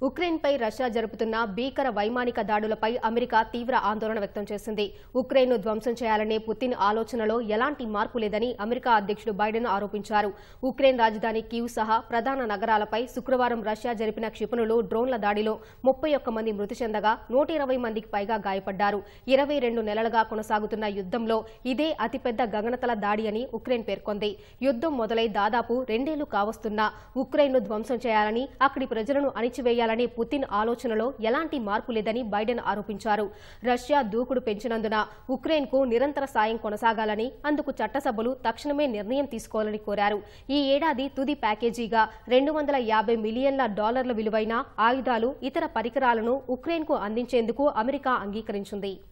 ఉక్రెయిన్పై Russia జరుపుతున్న భీకర వైమానిక దాడులపై అమెరికా తీవ్ర ఆందోళన వ్యక్తం చేసింది ఉక్రెయిన్ను ధ్వంసం చేయాలనే పుతిన్ ఆలోచనలో ఎలాంటి మార్పు లేదని అమెరికా అధ్యక్షుడు బైడెన్ ఆరోపించారు ఉక్రెయిన్ రాజధాని కీవ్ సహా ప్రధాన నగరాలపై శుక్రవారం రష్యా జరిపిన క్షిపణులు డ్రోన్ల దాడిలో ముప్పై ఒక్క మంది మృతి చెందగా నూట ఇరవై మందికి పైగా గాయపడ్డారు ఇరవై రెండు నెలలుగా కొనసాగుతున్న యుద్ధంలో ఇదే అతిపెద్ద గగనతల దాడి అని ఉక్రెయిన్ పేర్కొంది యుద్ధం మొదలై దాదాపు రెండేళ్లు కావస్తున్నా ఉక్రెయిన్ను ధ్వంసం చేయాలని అక్కడి ప్రజలను అణిచివేయాలని పుతిన్ ఆలోచనలో ఎలాంటి మార్పు లేదని బైడెన్ ఆరోపించారు రష్యా దూకుడు పెంచినందున ఉక్రెయిన్కు నిరంతర సాయం కొనసాగాలని అందుకు చట్టసభలు తక్షణమే నిర్ణయం తీసుకోవాలని కోరారు ఈ ఏడాది తుది ప్యాకేజీగా రెండు వందల యాభై మిలియన్ల డాలర్ల విలువైన ఆయుధాలు ఇతర పరికరాలను ఉక్రెయిన్కు అందించేందుకు అమెరికా అంగీకరించింది